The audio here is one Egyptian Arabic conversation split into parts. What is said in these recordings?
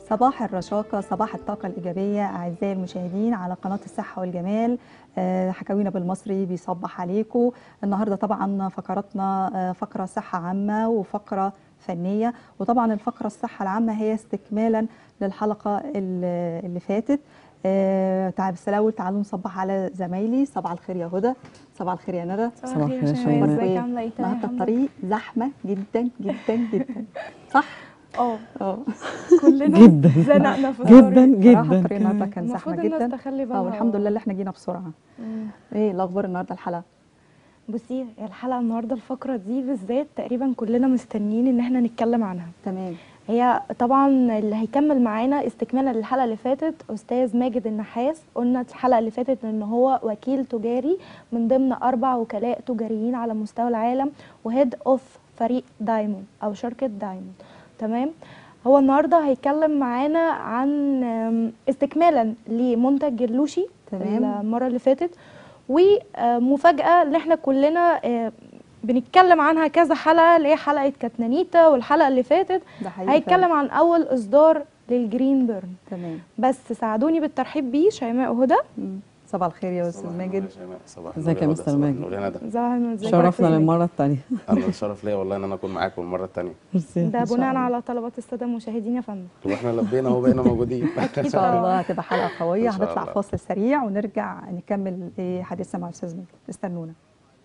صباح الرشاقة صباح الطاقة الإيجابية أعزائي المشاهدين على قناة الصحة والجمال آه، حكاوينا بالمصري بيصبح عليكم النهاردة طبعا فقراتنا آه، فقرة صحة عامة وفقرة فنية وطبعا الفقرة الصحة العامة هي استكمالا للحلقة اللي اللي فاتت آه، تعال بس الأول تعالوا نصبح على زمايلي صباح الخير يا هدى صباح الخير يا ندى صباح الخير يا أخباركم شيماء ازيك إيه؟ عامله ايه تمام النهارده الحمد الطريق زحمة جدا جدا جدا صح؟ لله. اه اه كلنا جدا. زنقنا في جدا الطريق. صراحة جدا الطريق النهارده كان المفروض زحمة الناس جدا تخلي بالها اه والحمد لله اللي احنا جينا بسرعة مم. ايه الاخبار النهارده الحلقة بصي الحلقه النهارده الفقره دي بالذات تقريبا كلنا مستنيين ان احنا نتكلم عنها تمام هي طبعا اللي هيكمل معانا استكمالا للحلقه اللي فاتت استاذ ماجد النحاس قلنا الحلقه اللي فاتت ان هو وكيل تجاري من ضمن اربع وكلاء تجاريين على مستوى العالم وهيد اوف فريق دايموند او شركه دايموند تمام هو النهارده هيتكلم معانا عن آم، استكمالا لمنتج اللوشي تمام. المره اللي فاتت ومفاجاه اللي احنا كلنا آه، بنتكلم عنها كذا حلقه اللي هي حلقه كاتنانيتا والحلقه اللي فاتت ده حقيقي هيتكلم فعلا. عن اول اصدار للجرين بيرن تمام بس ساعدوني بالترحيب بيه شيماء وهدى مم. صباح الخير يا استاذ ماجد صباح ازيك يا مستر ماجد؟ ماجد زهر من ازيك شرفنا أستاذ ماجد؟ للمرة الثانية انا الشرف ليا والله ان انا اكون معاكم المره الثانيه ميرسي ده إن شاء بناء الله. على طلبات الساده المشاهدين يا فندم واحنا لبينا اهو بقينا موجودين ان شاء الله هتبقى حلقة قوية إن شاء هنطلع الله. فاصل سريع ونرجع نكمل إيه حديثنا مع الاستاذ ماجد استنونا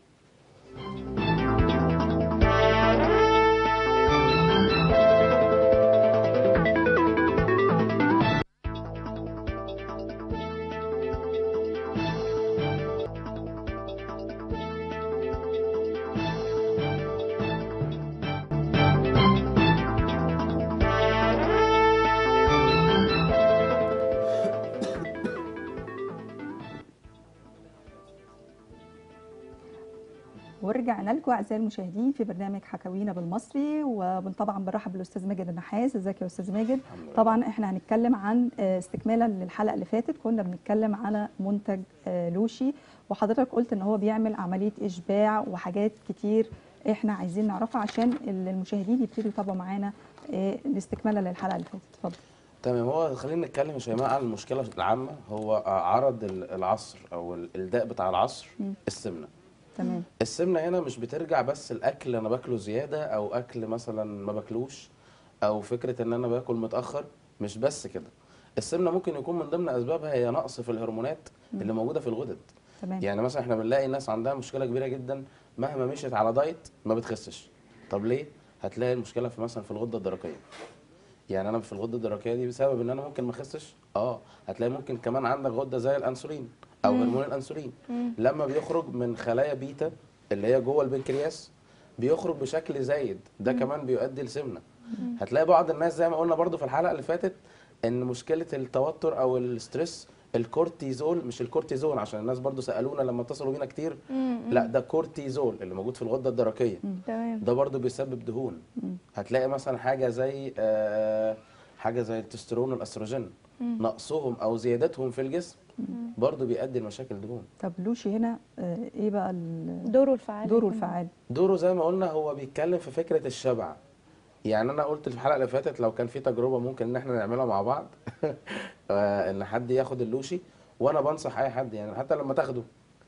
ورجعنا لكم اعزائي المشاهدين في برنامج حكاوينا بالمصري وطبعا بنرحب بالاستاذ ماجد النحاس ازيك يا استاذ ماجد الحمد لله. طبعا احنا هنتكلم عن آه، استكمالا للحلقه اللي فاتت كنا بنتكلم على منتج آه، لوشي وحضرتك قلت ان هو بيعمل عمليه اشباع وحاجات كتير احنا عايزين نعرفها عشان المشاهدين يبتدوا يتابعوا معانا آه، استكمالا للحلقه اللي فاتت اتفضل تمام هو خلينا نتكلم يا شيماء عن المشكله العامه هو عرض ال- العصر او ال- الداء بتاع العصر مم. السمنه تمام السمنه هنا مش بترجع بس الاكل انا باكله زياده او اكل مثلا ما باكلوش او فكره ان انا باكل متاخر مش بس كده السمنه ممكن يكون من ضمن اسبابها هي نقص في الهرمونات اللي موجوده في الغدد تمام يعني مثلا احنا بنلاقي ناس عندها مشكله كبيره جدا مهما مشيت على دايت ما بتخسش طب ليه هتلاقي المشكله في مثلا في الغده الدرقيه يعني انا في الغده الدرقيه دي بسبب ان انا ممكن ما اخسش اه هتلاقي ممكن كمان عندك غده زي الانسولين او هرمون الانسولين لما بيخرج من خلايا بيتا اللي هي جوه البنكرياس بيخرج بشكل زايد ده كمان بيؤدي لسمنه هتلاقي بعض الناس زي ما قلنا برضو في الحلقه اللي فاتت ان مشكله التوتر او الستريس الكورتيزول مش الكورتيزون عشان الناس برضو سالونا لما اتصلوا بينا كتير لا ده كورتيزول اللي موجود في الغده الدرقيه تمام ده برضو بيسبب دهون هتلاقي مثلا حاجه زي آه، حاجه زي التستيرون والاستروجين نقصهم او زيادتهم في الجسم برضو بيؤدي لمشاكل دهون طب لوشي هنا آه، ايه بقى ال- دوره الفعال دوره الفعال دوره زي ما قلنا هو بيتكلم في فكره الشبع يعني انا قلت في الحلقه اللي فاتت لو كان في تجربه ممكن ان احنا نعملها مع بعض آه، ان حد ياخد اللوشي وانا بنصح اي حد يعني حتى لما تاخده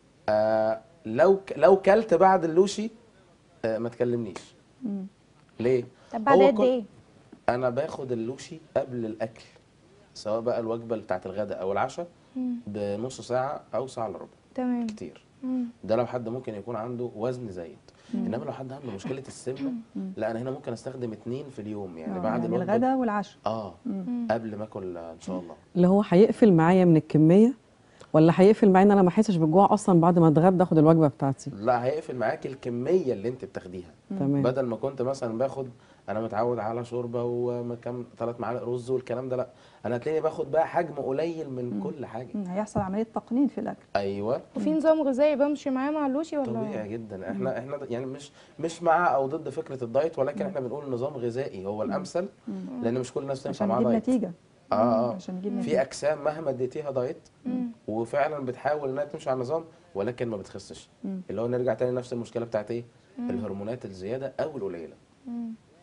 آه، لو ك- لو كلت بعد اللوشي آه، ما تكلمنيش مم. ليه طب بعد هو قد كل- ايه انا باخد اللوشي قبل الاكل سواء بقى الوجبه بتاعت الغداء او العشاء مم. بنص ساعه او ساعه الا ربع تمام كتير مم. ده لو حد ممكن يكون عنده وزن زايد انما لو حد عنده مشكله السمنه لا انا هنا ممكن استخدم اتنين في اليوم يعني آه، بعد يعني الوجبه الغداء والعشاء اه مم. قبل ما اكل آه، ان شاء الله اللي هو هيقفل معايا من الكمية ولا هيقفل معايا ان انا ما احسش بالجوع اصلا بعد ما اتغدى اخد الوجبة بتاعتي لا هيقفل معاك الكميه اللي انت بتاخديها تمام بدل ما كنت مثلا باخد انا متعود على شوربه وكم ثلاث معالق رز والكلام ده لا انا هتلاقيني باخد بقى حجم قليل من كل حاجه مم. هيحصل عمليه تقنين في الاكل ايوه وفي نظام غذائي بمشي معاه مع اللوشي ولا طبيعي جدا احنا احنا يعني مش مش مع او ضد فكره الدايت ولكن احنا بنقول نظام غذائي هو الامثل لان مش كل الناس تنفع عشان معاها نجيب دايت نتيجه اه اه عشان نجيب نتيجه في اجسام مهما اديتيها دايت وفعلا بتحاول انها تمشي على النظام ولكن ما بتخسش اللي هو نرجع تاني لنفس المشكله بتاعت ايه الهرمونات الزياده او القليله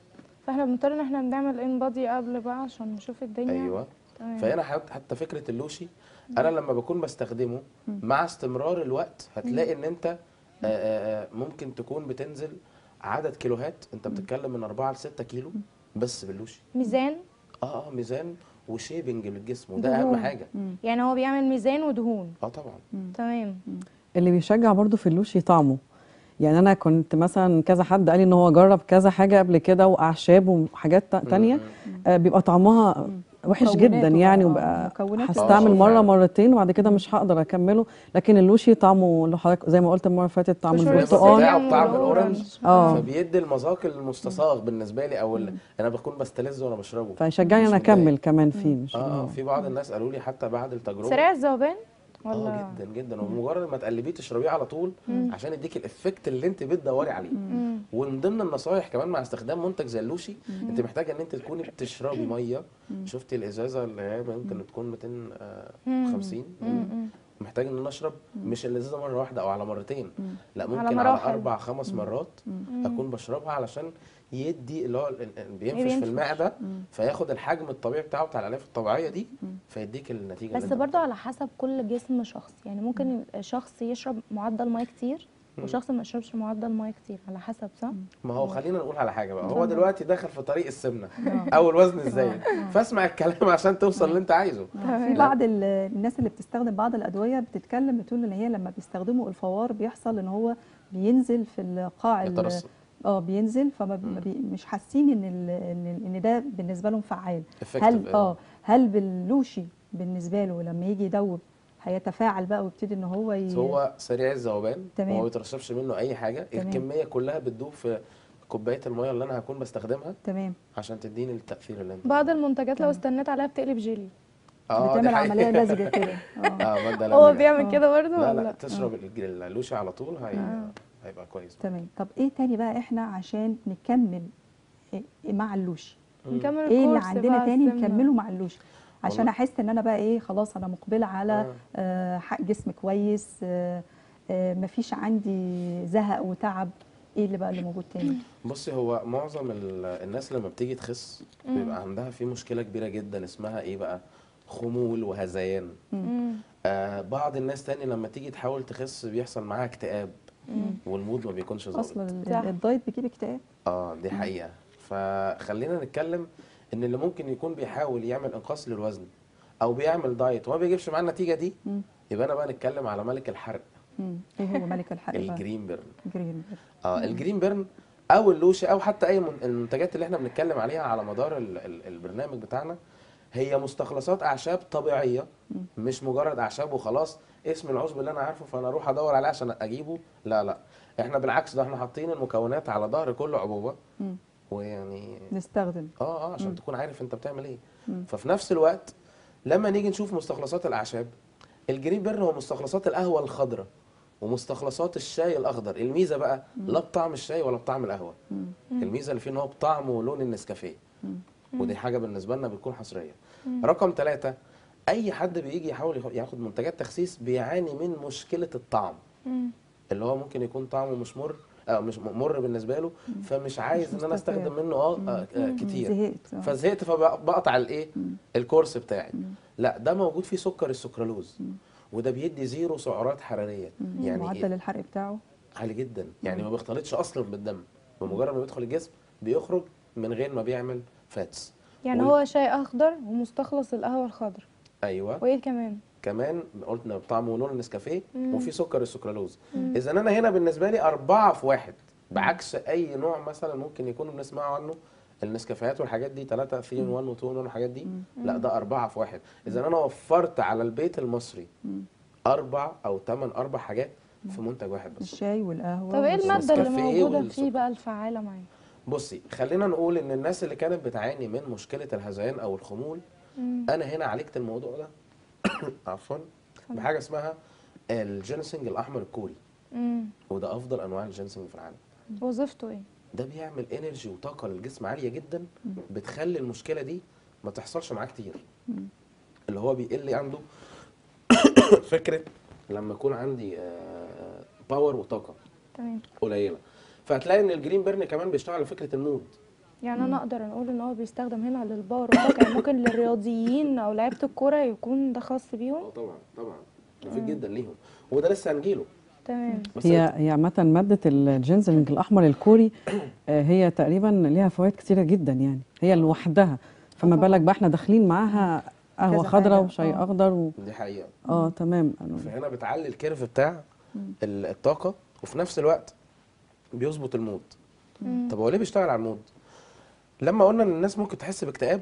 فاحنا بنضطر ان احنا بنعمل ان بادي قبل بقى عشان نشوف الدنيا ايوه تمام فهنا حت- حتى فكره اللوشي انا لما بكون بستخدمه مع استمرار الوقت هتلاقي ان انت آه، آه، آه، ممكن تكون بتنزل عدد كيلوهات انت بتتكلم من 4 ل 6 كيلو بس باللوشي ميزان اه اه ميزان وشيبنج للجسم وده اهم دهون. حاجه يعني هو بيعمل ميزان ودهون اه طبعا تمام اللي بيشجع برضو في اللوشي طعمه يعني انا كنت مثلا كذا حد قال لي ان هو جرب كذا حاجه قبل كده واعشاب وحاجات تا- تانية آه، بيبقى طعمها وحش مكوناته جدا يعني بقى، وبقى مكونات هستعمل آه، مره فعلا. مرتين وبعد كده مش هقدر اكمله لكن اللوشي طعمه اللي حضرتك زي ما قلت المره اللي فاتت طعم قشور البرتقال البرتقال بتاعه بطعم والأورنج. الاورنج اه فبيدي المذاق المستصاغ بالنسبه لي او ال- انا بكون بستلذ وانا بشربه فيشجعني مش انا متضايق. اكمل كمان فيه مش اه آه. اه في بعض الناس قالوا لي حتى بعد التجربه سريع الذوبان اه ولا جدا جدا ومجرد ما تقلبيه تشربيه على طول عشان يديك الافكت اللي انت بتدوري عليه مم. ومن ضمن النصايح كمان مع استخدام منتج زي اللوشي انت محتاجه ان انت تكوني بتشربي ميه شفتي الازازه اللي هي ممكن تكون 250 مم. محتاج ان انا اشرب مش الازازه مره واحده او على مرتين لا ممكن على, مراحل. اربع خمس مرات اكون بشربها علشان يدي اللي هو ال- ال- بينفش بينفش. في المعده فياخد الحجم الطبيعي بتاعه بتاع الالياف الطبيعيه دي فيديك النتيجه بس اللي انت برضو على حسب كل جسم شخص يعني ممكن شخص يشرب معدل ميه كتير وشخص ما يشربش معدل ميه كتير على حسب صح؟ ما هو خلينا نقول على حاجه بقى هو دلوقتي داخل في طريق السمنه او الوزن الزايد فاسمع الكلام عشان توصل اللي انت عايزه في بعض ال- الناس اللي بتستخدم بعض الادويه بتتكلم بتقول ان هي لما بيستخدموا الفوار بيحصل ان هو بينزل في القاع ال- يترسب. اه بينزل فما بي ما بي مش حاسين ان ال- ان ان ده بالنسبه لهم فعال Effective، هل آه. اه هل باللوشي بالنسبه له لما يجي يدوب هيتفاعل بقى ويبتدي ان هو ي... هو سريع الذوبان تمام. وما بيترشبش منه اي حاجه تمام. الكميه كلها بتدوب في كوبايه الميه اللي انا هكون بستخدمها تمام عشان تديني التاثير اللي انت بعض المنتجات لو استنيت عليها بتقلب جيلي اه دي بتعمل حقيقة. عمليه لزجه كده اه اه ماده هو لزجة. بيعمل آه. كده برضو لا ولا لا تشرب الج- اللوشي على طول هي... هيبقى كويس تمام طب ايه تاني بقى احنا عشان نكمل إيه مع اللوشي نكمل ايه اللي الكورس عندنا بقى تاني السمنة. نكمله مع اللوشي عشان والله. احس ان انا بقى ايه خلاص انا مقبله على آه. آه حق جسم كويس آه آه مفيش عندي زهق وتعب ايه اللي بقى اللي موجود تاني بصي هو معظم ال- الناس لما بتيجي تخس بيبقى عندها في مشكله كبيره جدا اسمها ايه بقى خمول وهذيان مم. آه بعض الناس تاني لما تيجي تحاول تخس بيحصل معاها اكتئاب والمود ما بيكونش ظابط اصلا ال- صح. الدايت بيجيب اكتئاب اه دي حقيقة فخلينا نتكلم ان اللي ممكن يكون بيحاول يعمل انقاص للوزن او بيعمل دايت وما بيجيبش معاه النتيجة دي مم. يبقى انا بقى نتكلم على ملك الحرق مم. ايه هو ملك الحرق بقى الجرين بيرن جرين اه الجرين بيرن او اللوشي او حتى اي من- المنتجات اللي احنا بنتكلم عليها على مدار ال ال البرنامج بتاعنا هي مستخلصات اعشاب طبيعيه مش مجرد اعشاب وخلاص اسم العشب اللي انا عارفه فانا اروح ادور عليه عشان اجيبه لا لا احنا بالعكس ده احنا حاطين المكونات على ظهر كل عبوبه مم. ويعني نستخدم اه اه عشان تكون عارف انت بتعمل ايه ففي نفس الوقت لما نيجي نشوف مستخلصات الاعشاب الجرين بيرن هو مستخلصات القهوه الخضراء ومستخلصات الشاي الاخضر الميزه بقى لا بطعم الشاي ولا بطعم القهوه الميزه اللي فيه ان هو بطعم ولون النسكافيه ودي حاجه بالنسبه لنا بتكون حصريه رقم ثلاثة اي حد بيجي يحاول ياخد- ياخد منتجات تخسيس بيعاني من مشكله الطعم مم. اللي هو ممكن يكون طعمه مش مر آه مش مر بالنسبه له فمش عايز ان انا مستفاد. استخدم منه اه آه، آه كتير زهقت آه. فزهقت فبقطع الايه الكورس بتاعي لا ده موجود فيه سكر السكرالوز وده بيدي زيرو سعرات حراريه يعني معدل إيه؟ الحرق بتاعه عالي جدا يعني ما بيختلطش اصلا بالدم بمجرد ما بيدخل الجسم بيخرج من غير ما بيعمل فاتس يعني وال- هو شاي اخضر ومستخلص القهوه الخضر ايوه وايه كمان كمان قلنا بطعم ولون النسكافيه وفي سكر السكرالوز اذا انا هنا بالنسبه لي اربعه في واحد بعكس اي نوع مثلا ممكن يكونوا بنسمعه عنه النسكافيهات والحاجات دي 3 3 ان 1 و 2 ان 1 والحاجات دي لا ده اربعه في واحد اذا انا وفرت على البيت المصري اربع او ثمان اربع حاجات في منتج واحد بس الشاي والقهوه طب ايه الماده اللي والنسكافيه موجوده والسكر. فيه بقى الفعاله معايا بصي خلينا نقول ان الناس اللي كانت بتعاني من مشكله الهذيان او الخمول انا هنا عالجت الموضوع ده عفوا بحاجه اسمها الجينسنج الاحمر الكوري امم وده افضل انواع الجينسنج في العالم وظيفته ايه ده بيعمل انرجي وطاقه للجسم عاليه جدا بتخلي المشكله دي ما تحصلش معاه كتير اللي هو بيقل عنده فكره لما يكون عندي باور وطاقه تمام قليله فهتلاقي ان الجرين بيرن كمان بيشتغل على فكره المود يعني انا اقدر اقول ان هو بيستخدم هنا للباور والطاقه يعني ممكن للرياضيين او لعيبه الكوره يكون ده خاص بيهم اه طبعا طبعا مفيد جدا ليهم وده لسه هنجيله تمام بس هي هي عامة مادة الجينزلينج الأحمر الكوري آه، هي تقريبا ليها فوائد كتيرة جدا يعني هي لوحدها فما طبعاً. بالك بقى احنا داخلين معاها قهوة كذا خضراء حاجة. وشاي آه. أخضر و... دي حقيقه اه تمام أنا- فهنا بتعلي الكيرف بتاع ال- الطاقه وفي نفس الوقت بيظبط المود مم. طب هو ليه بيشتغل على المود لما قلنا ان الناس ممكن تحس باكتئاب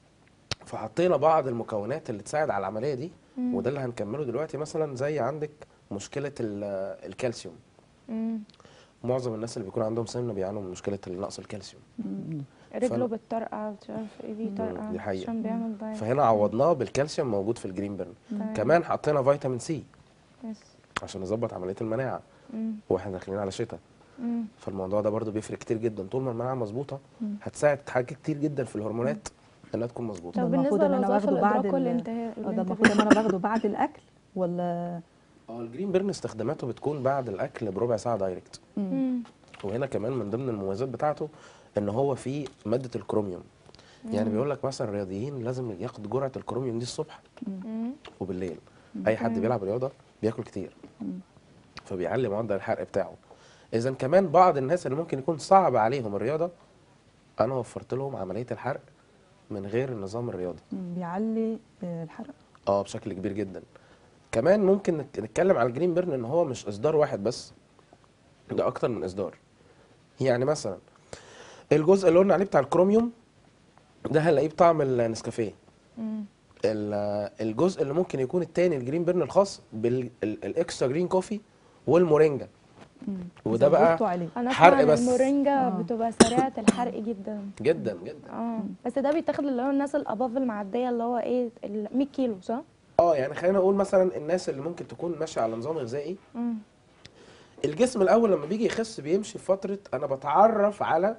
فحطينا بعض المكونات اللي تساعد على العمليه دي مم. وده اللي هنكمله دلوقتي مثلا زي عندك مشكله ال- الكالسيوم مم. معظم الناس اللي بيكون عندهم سمنه بيعانوا من مشكله نقص الكالسيوم رجله فأنا- بتطرقع مش عارف ايه بيطرقع دي حقيقة. عشان بيعمل دايت فهنا عوضناه بالكالسيوم موجود في الجرين بيرن تمام. كمان حطينا فيتامين سي يس. عشان نظبط عمليه المناعه مم. واحنا داخلين على شتاء مم. فالموضوع ده برضو بيفرق كتير جدا طول ما المناعه مظبوطه هتساعد حاجات كتير جدا في الهرمونات انها تكون مظبوطه طب ده المفروض بالنسبه إن أنا لوظائف باخده بعد الادراك ال- والانتهاء آه، ده المفروض ان انا باخده بعد الاكل ولا اه الجرين بيرن استخداماته بتكون بعد الاكل بربع ساعه دايركت مم. وهنا كمان من ضمن المميزات بتاعته ان هو فيه ماده الكروميوم يعني بيقول لك مثلا الرياضيين لازم ياخد جرعه الكروميوم دي الصبح مم. وبالليل اي حد بيلعب رياضه بياكل كتير فبيعلي معدل الحرق بتاعه اذا كمان بعض الناس اللي ممكن يكون صعب عليهم الرياضه انا وفرت لهم عمليه الحرق من غير النظام الرياضي مم، بيعلي آه، الحرق اه بشكل كبير جدا كمان ممكن نك- نتكلم على الجرين بيرن ان هو مش اصدار واحد بس ده اكتر من اصدار يعني مثلا الجزء اللي قلنا عليه بتاع الكروميوم ده هنلاقيه بطعم النسكافيه مم. ال- الجزء اللي ممكن يكون التاني الجرين بيرن الخاص بالاكسترا جرين كوفي والمورينجا وده بقى زودتوا عليه انا حرق اسمع بس. ان المورينجا آه. بتبقى سريعه الحرق جدا جدا جدا اه بس ده بيتاخد اللي هو الناس الاباف المعديه اللي هو ايه ال 100 كيلو صح؟ اه يعني خلينا نقول مثلا الناس اللي ممكن تكون ماشيه على نظام غذائي مم. الجسم الاول لما بيجي يخس بيمشي في فتره انا بتعرف على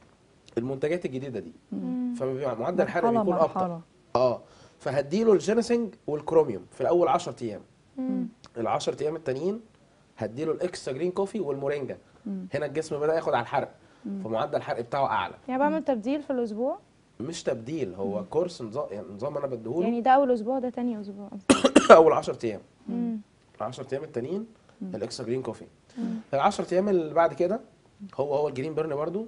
المنتجات الجديده دي مم. فبيبقى معدل الحرق مرحله بيكون ابطا مرحله اه فهديله الجينسنج والكروميوم في الاول 10 ايام مم. ال 10 ايام التانيين هديله الاكسترا جرين كوفي والمورينجا مم. هنا الجسم بدا ياخد على الحرق فمعدل الحرق بتاعه اعلى يعني بعمل تبديل في الاسبوع مش تبديل هو كورس نظام يعني نظام انا بديهوله يعني ده اول اسبوع ده تاني اسبوع اول 10 ايام مم. ال 10 ايام التانيين الاكسترا جرين كوفي ال 10 ايام اللي بعد كده هو هو الجرين بيرن برضو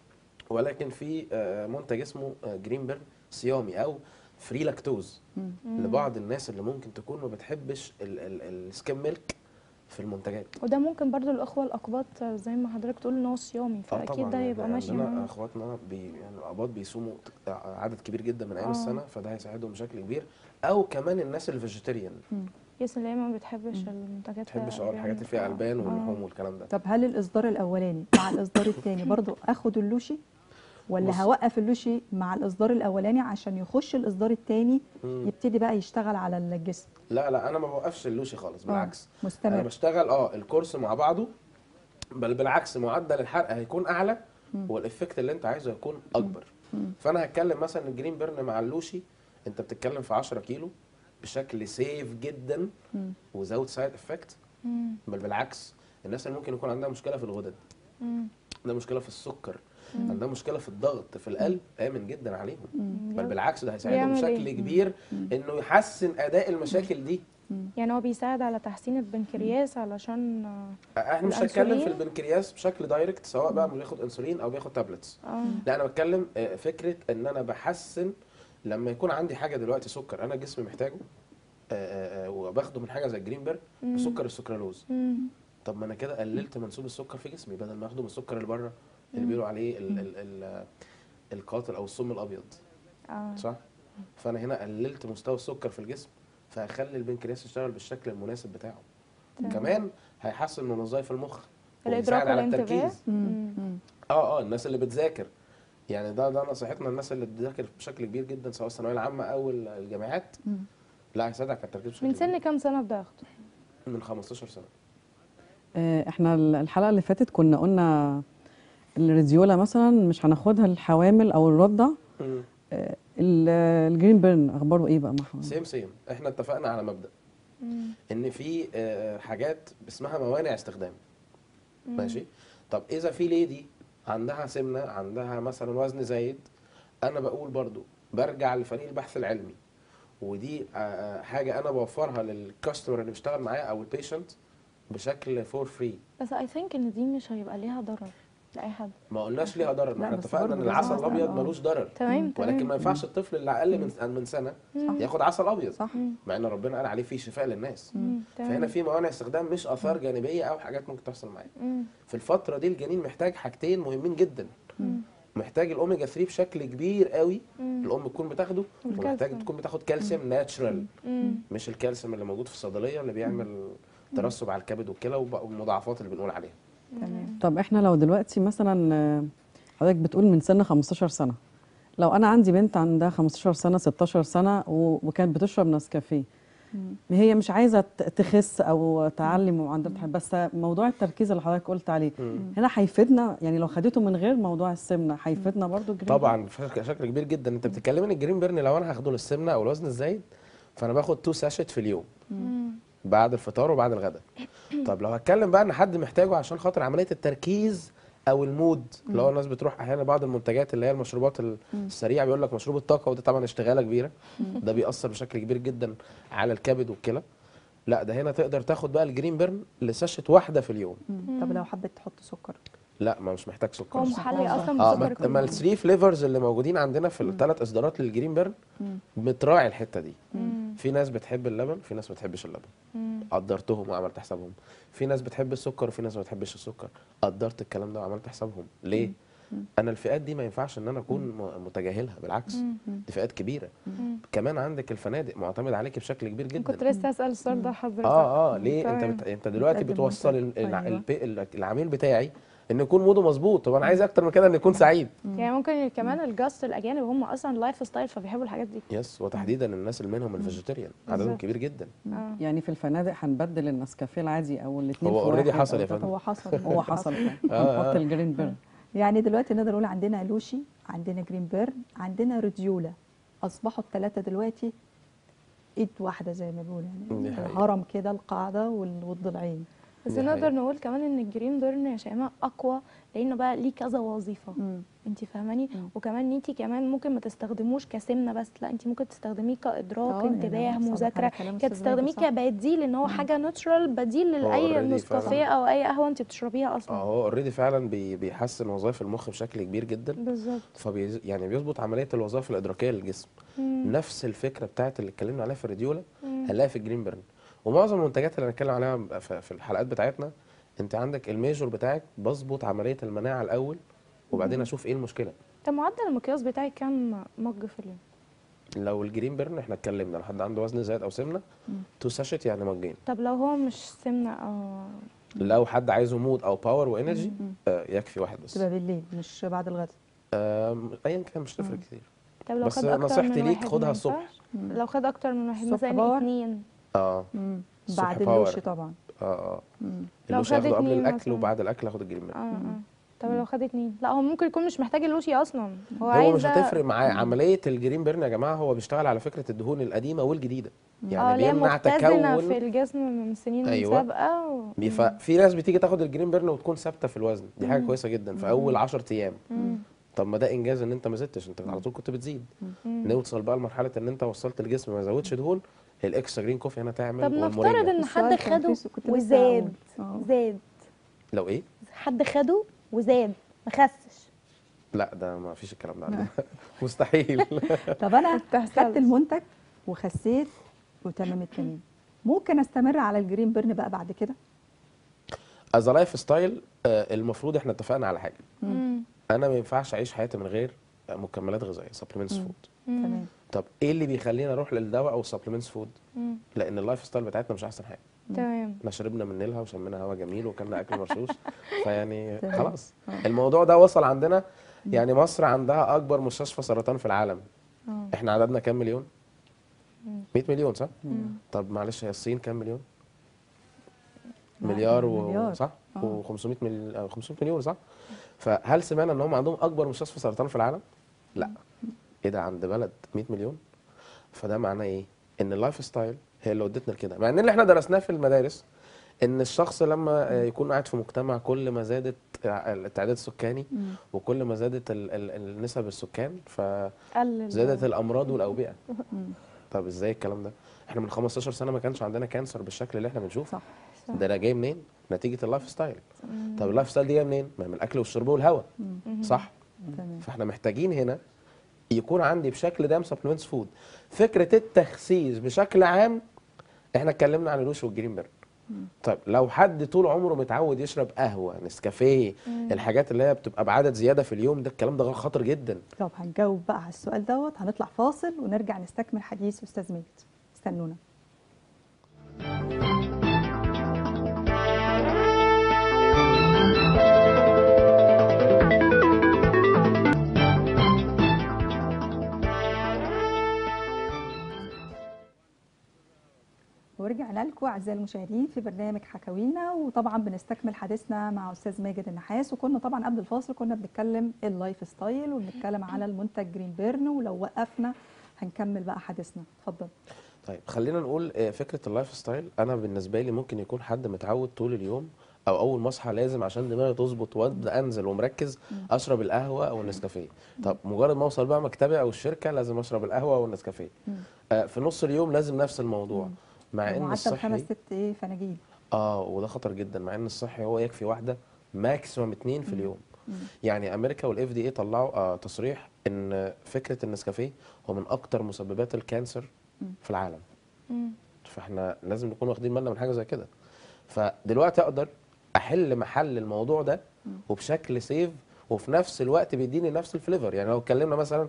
ولكن في آه، منتج اسمه آه، جرين بيرن صيامي او فري لاكتوز لبعض الناس اللي ممكن تكون ما بتحبش ال- ال- السكيم ميلك في المنتجات وده ممكن برضو الاخوه الاقباط زي ما حضرتك تقول ان هو صيامي اه فاكيد طبعا ده يعني يبقى ماشي عندنا معاه اخواتنا بي يعني الاباط بيصوموا عدد كبير جدا من ايام آه. السنه فده هيساعدهم بشكل كبير او كمان الناس الفيجيتيريان يس اللي هي ما بتحبش المنتجات ما تحبش اه فيها الحاجات اللي فيها آه. البان آه. واللحوم والكلام ده طب هل الاصدار الاولاني مع الاصدار الثاني برضو اخد اللوشي ولا بص. هوقف اللوشي مع الاصدار الاولاني عشان يخش الاصدار الثاني مم. يبتدي بقى يشتغل على الجسم لا لا انا ما بوقفش اللوشي خالص آه، بالعكس انا مستمر بشتغل اه الكورس مع بعضه بل بالعكس معدل الحرق هيكون اعلى والافكت اللي انت عايزه هيكون اكبر فانا هتكلم مثلا الجرين بيرن مع اللوشي انت بتتكلم في 10 كيلو بشكل سيف جدا وزود سايد افكت مم. بل بالعكس الناس اللي ممكن يكون عندها مشكله في الغدد مم. عندها مشكله في السكر عندها مشكله في الضغط في القلب امن جدا عليهم بل بالعكس ده هيساعدهم بيعمل بشكل إيه؟ كبير انه يحسن اداء المشاكل دي يعني هو بيساعد على تحسين البنكرياس علشان آه، احنا مش هنتكلم في الأنسولين؟ البنكرياس بشكل دايركت سواء بقى بياخد انسولين او بياخد تابلتس اه لا انا بتكلم آه، فكره ان انا بحسن لما يكون عندي حاجه دلوقتي سكر انا جسمي محتاجه آه، آه، آه، وباخده من حاجه زي الجرين بير بسكر السكرالوز مم. طب ما انا كده قللت منسوب السكر في جسمي بدل ما اخده من السكر اللي بره اللي بيقولوا عليه ال ال ال القاتل او السم الابيض اه صح فانا هنا قللت مستوى السكر في الجسم فهخلي البنكرياس يشتغل بالشكل المناسب بتاعه كمان هيحسن من وظائف المخ الادراك ويساعد على والانتباه التركيز مم. مم. اه اه الناس اللي بتذاكر يعني ده ده نصيحتنا الناس اللي بتذاكر بشكل كبير جدا سواء الثانويه العامه او ال- الجامعات مم. لا هيساعدك على التركيز بشكل من سن كبير. كام سنه ابدا اخده من 15 سنه آه، احنا ال- الحلقه اللي فاتت كنا قلنا الريديولا مثلا مش هناخدها الحوامل او الرضع آه، ال- الجرين بيرن اخباره ايه بقى مع حوامل؟ سيم سيم احنا اتفقنا على مبدا مم. ان في آه، حاجات اسمها موانع استخدام ماشي طب اذا في ليدي عندها سمنه عندها مثلا وزن زايد انا بقول برضو برجع لفريق البحث العلمي ودي آه، حاجه انا بوفرها للكاستمر اللي بيشتغل معايا او البيشنت بشكل فور فري بس اي ثينك ان دي مش هيبقى ليها ضرر لاي حد ما قلناش ليها ضرر لا، ما احنا بس اتفقنا برضه ان لازم العسل مثلاً، الابيض آه. ملوش ضرر تمام ولكن تمام ما ينفعش الطفل اللي اقل من من سنه ياخد عسل ابيض صح مع ان ربنا قال عليه فيه شفاء للناس مم، فهنا تمام في موانع استخدام مش اثار جانبيه او حاجات ممكن تحصل معاه مم، في الفتره دي الجنين محتاج حاجتين مهمين جدا مم، محتاج الاوميجا 3 بشكل كبير قوي مم. الام تكون بتاخده ومحتاج والكالسيوم. تكون بتاخد كالسيوم ناتشرال مم. مش الكالسيوم اللي موجود في الصيدليه اللي بيعمل ترسب على الكبد والكلى وب- والمضاعفات اللي بنقول عليها تمام طب احنا لو دلوقتي مثلا آه، حضرتك بتقول من سن 15 سنه لو انا عندي بنت عندها 15 سنه 16 سنه و- وكانت بتشرب نسكافيه هي مش عايزه ت- تخس او تعلم وعندها امتحان بس موضوع التركيز اللي حضرتك قلت عليه هنا هيفيدنا يعني لو خدته من غير موضوع السمنه هيفيدنا برضو الجرين طبعا بشكل شكل كبير جدا انت بتتكلمي ان الجرين بيرن لو انا هاخده للسمنه او الوزن الزايد فانا باخد تو ساشيت في اليوم مم. بعد الفطار وبعد الغداء طب لو هتكلم بقى ان حد محتاجه عشان خاطر عمليه التركيز او المود اللي هو الناس بتروح احيانا بعض المنتجات اللي هي المشروبات السريعه بيقول لك مشروب الطاقه وده طبعا اشتغاله كبيره ده بيأثر بشكل كبير جدا على الكبد والكلى لا ده هنا تقدر تاخد بقى الجرين بيرن لساشت واحده في اليوم مم. طب لو حبيت تحط سكر لا ما مش محتاج سكر هو محلي اصلا اه بسكر ما- كله. ما الثري فليفرز اللي موجودين عندنا في الثلاث اصدارات للجرين بيرن بتراعي الحته دي مم. في ناس بتحب اللبن في ناس ما بتحبش اللبن مم. قدرتهم وعملت حسابهم في ناس بتحب السكر وفي ناس ما بتحبش السكر قدرت الكلام ده وعملت حسابهم ليه انا الفئات دي ما ينفعش ان انا اكون م- متجاهلها بالعكس دي فئات كبيره مم. كمان عندك الفنادق معتمد عليك بشكل كبير جدا كنت لسه اسال السؤال ده لحضرتك اه اه ليه انت تمام. بت... انت دلوقتي بتقدم بتوصل منتج. ال... الع- أيوة. البي... ال- العميل بتاعي ان يكون موده مظبوط طب انا عايز اكتر من كده ان يكون سعيد يعني ممكن كمان الجاست الاجانب هم اصلا لايف ستايل فبيحبوا الحاجات دي يس وتحديدا الناس اللي منهم الفيجيتيريان عددهم بالظبط. كبير جدا اه يعني في الفنادق هنبدل النسكافيه العادي او الاثنين هو في already واحد حصل أو يا ده- فندم. هو حصل هو حصل آه، هنحط آه. الجرين بيرن يعني دلوقتي نقدر نقول عندنا لوشي عندنا جرين بيرن عندنا روديولا اصبحوا الثلاثه دلوقتي ايد واحده زي ما بيقولوا دي يعني حقيقة. الهرم كده القاعده وال- والضلعين بس دي نقدر حقيقة. نقول كمان ان الجرين بيرن يا شيماء اقوى لانه بقى ليه كذا وظيفه مم. انت فاهماني مم. وكمان انت كمان ممكن ما تستخدموش كسمنه بس لا انت ممكن تستخدميه كادراك آه، يعني انتباه صدق على مذاكره كلام كده أستاذ تستخدميه ماجد، صح. كبديل ان هو حاجه ناتشرال بديل هو لاي already نسكافيه فعلاً. او اي قهوه انت بتشربيها اه اصلا هو اوريدي فعلا بي... بيحسن وظائف المخ بشكل كبير جدا بالظبط فبي يعني بيظبط عمليه الوظائف الادراكيه للجسم مم. نفس الفكره بتاعت اللي اتكلمنا عليها في الراديولا مم. هنلاقيها في الجرين بيرن ومعظم المنتجات اللي هنتكلم عليها في في الحلقات بتاعتنا انت عندك الميجور بتاعك بظبط عمليه المناعه الاول وبعدين اشوف ايه المشكله طب معدل المقياس بتاعي كام مج في اليوم لو الجرين بيرن احنا اتكلمنا لو حد عنده وزن زايد او سمنه تو ساشيت يعني مجين طب لو هو مش سمنه او لو حد عايزه مود او باور وانرجي آه يكفي واحد بس تبقى بالليل مش بعد الغداء آم، ايا كان مش تفرق كتير طب لو بس خد اكتر نصيحتي من ليك واحد خدها ما الصبح. ينفعش؟ لو خد اكتر من واحد الصبح مثلا باور؟ اتنين اه مم. الصبح بعد باور. اللوشي طبعا اه اه مم. لو اللوشي خد ياخده قبل اتنين الاكل مثلاً. وبعد الاكل ياخد الجرين بيرن اه اه طب لو خد اتنين لا هو ممكن يكون مش محتاج اللوشي اصلا هو, هو عايز مش هتفرق معاه عمليه الجرين بيرن يا جماعه هو بيشتغل على فكره الدهون القديمه والجديده اه يعني اللي هي بيمنع مختزنه في تكون الجسم من سنين أيوة. سابقه و... بيف- في ناس بتيجي تاخد الجرين بيرن وتكون ثابته في الوزن دي حاجه كويسه جدا في اول 10 ايام مم. طب ما ده انجاز ان انت ما زدتش انت على طول كنت بتزيد مم. نوصل بقى لمرحله ان انت وصلت الجسم ما زودش دهون الاكسترا جرين كوفي هنا تعمل طب نفترض والمورينجا. ان السؤال حد كان خده في- كنت لسه وزاد هقول. آه. زاد لو ايه حد خده وزاد ما خسش لا ده ما فيش الكلام ده عندنا مستحيل طب انا بتحصلش. خدت المنتج وخسيت وتمام التمام ممكن استمر على الجرين بيرن بقى بعد كده از لايف ستايل المفروض احنا اتفقنا على حاجه مم. انا ما ينفعش اعيش حياتي من غير مكملات غذائيه سبلمنتس فود مم. تمام طب ايه اللي بيخلينا نروح للدواء او السبلمنتس فود مم. لان اللايف ستايل بتاعتنا مش احسن حاجه تمام احنا شربنا من نيلها وشمينا هوا جميل وكلنا اكل مرشوش فيعني تمام. خلاص الموضوع ده وصل عندنا يعني مصر عندها اكبر مستشفى سرطان في العالم اه احنا عددنا كام مليون 100 مليون صح مم. طب معلش هي الصين كام مليون لا، مليار و... مليار. صح آه. و500 مليون 500 مليون صح فهل سمعنا ان هم عندهم اكبر مستشفى سرطان في العالم لا ايه ده عند بلد 100 مليون فده معناه ايه ان اللايف ستايل هي اللي ودتنا لكده مع ان اللي احنا درسناه في المدارس ان الشخص لما آه، يكون قاعد في مجتمع كل ما زادت آه، التعداد السكاني مم. وكل ما زادت ال- ال- النسب السكان قلل فزادت الامراض والاوبئه مم. طب ازاي الكلام ده احنا من 15 سنه ما كانش عندنا كانسر بالشكل اللي احنا بنشوفه صح ده انا جاي منين نتيجه اللايف ستايل طب اللايف ستايل دي جايه منين ما من الاكل والشرب والهواء صح تمام فاحنا محتاجين هنا يكون عندي بشكل دام سبلمنتس فود فكره التخسيس بشكل عام احنا اتكلمنا عن الروش والجرين بيرن طيب لو حد طول عمره متعود يشرب قهوه نسكافيه الحاجات اللي هي بتبقى بعدد زياده في اليوم ده الكلام ده غير خطر جدا طب هنجاوب بقى على السؤال دوت هنطلع فاصل ونرجع نستكمل حديث استاذ ماجد استنونا ورجعنا لكم اعزائي المشاهدين في برنامج حكاوينا وطبعا بنستكمل حديثنا مع استاذ ماجد النحاس وكنا طبعا قبل الفاصل كنا بنتكلم اللايف ستايل وبنتكلم على المنتج جرين بيرن ولو وقفنا هنكمل بقى حديثنا اتفضل طيب خلينا نقول آه، فكره اللايف ستايل انا بالنسبه لي ممكن يكون حد متعود طول اليوم او اول ما اصحى لازم عشان دماغي تظبط وابدا انزل ومركز اشرب القهوه او النسكافيه طب مجرد ما اوصل بقى مكتبي او الشركه لازم اشرب القهوه او النسكافيه آه في نص اليوم لازم نفس الموضوع مع ان معدل الصحي خمس ست ايه فناجيل اه وده خطر جدا مع ان الصحي هو يكفي واحده ماكسيمم اتنين في اليوم يعني امريكا والاف دي اي طلعوا آه تصريح ان فكره النسكافيه هو من اكتر مسببات الكانسر في العالم مم. فاحنا لازم نكون واخدين بالنا من حاجه زي كده فدلوقتي اقدر احل محل الموضوع ده وبشكل سيف وفي نفس الوقت بيديني نفس الفليفر يعني لو اتكلمنا مثلا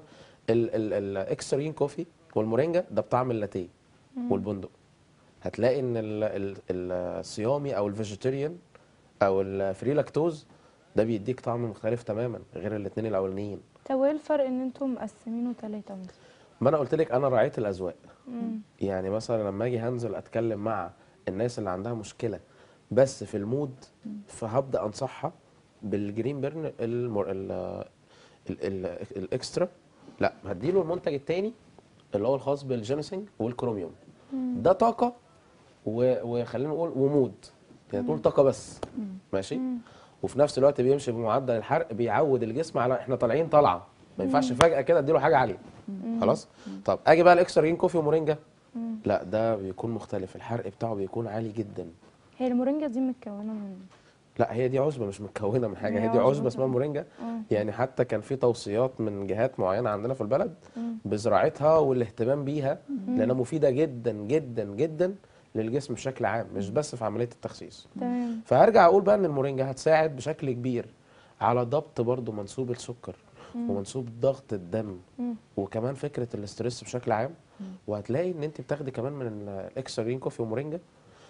الاكسترين كوفي والمورينجا ده بطعم اللاتيه والبندق هتلاقي ان ال- ال- الصيامي او الفيجيتيريان او الفري لاكتوز ده بيديك طعم مختلف تماما غير الاثنين الاولانيين طب وايه الفرق ان انتم مقسمينه ثلاثة مثلا؟ ما انا قلت لك انا راعيه الاذواق مم. يعني مثلا لما اجي هنزل اتكلم مع الناس اللي عندها مشكله بس في المود فهبدا انصحها بالجرين بيرن المر... ال... ال... ال... الاكسترا لا هديله المنتج التاني اللي هو الخاص بالجينسينج والكروميوم ده طاقه و... وخلينا نقول ومود يعني تقول طاقه بس ماشي وفي نفس الوقت بيمشي بمعدل الحرق بيعود الجسم على احنا طالعين طالعه ما ينفعش فجاه كده اديله حاجه عاليه خلاص طب اجي بقى الاكسترا جرين كوفي ومورينجا لا ده بيكون مختلف الحرق بتاعه بيكون عالي جدا هي المورينجا دي متكونة من لا هي دي عشبه مش متكونه من حاجه هي هي دي عشبة عشبه اسمها كمان. مورينجا اه يعني حتى كان في توصيات من جهات معينه عندنا في البلد بزراعتها والاهتمام بيها لانها مفيده جدا جدا جدا للجسم بشكل عام مش بس في عمليه التخسيس تمام فهرجع اقول بقى ان المورينجا هتساعد بشكل كبير على ضبط برضو منسوب السكر ومنسوب ضغط الدم مم. وكمان فكره الاسترس بشكل عام وهتلاقي ان انت بتاخدي كمان من الاكسترا جرين كوفي ومورينجا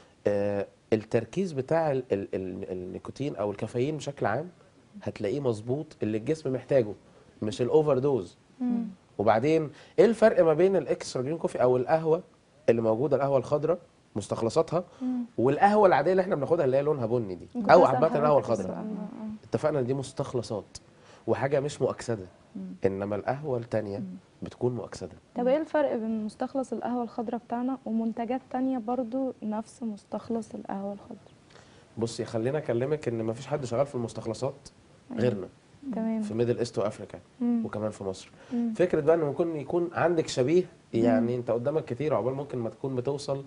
آه التركيز بتاع ال ال ال النيكوتين او الكافيين بشكل عام هتلاقيه مظبوط اللي الجسم محتاجه مش الاوفر دوز مم. وبعدين ايه الفرق ما بين الاكسترا جرين كوفي او القهوه اللي موجوده القهوه الخضراء مستخلصاتها والقهوه العاديه اللي احنا بناخدها اللي هي لونها بني دي كنت او لسه عامه القهوه حضرتك الخضراء السؤال ده. اه. اتفقنا ان دي مستخلصات وحاجه مش مؤكسده انما القهوه التانية بتكون مؤكسده طب ايه الفرق بين مستخلص القهوة الخضراء بتاعنا ومنتجات تانية برضو نفس مستخلص القهوة الخضراء بصي خلينا اكلمك ان مفيش حد شغال في المستخلصات غيرنا تمام في ميدل ايست وافريكا مم. وكمان في مصر مم. فكره بقى ان ممكن يكون عندك شبيه يعني انت قدامك كتير عقبال ممكن ما تكون بتوصل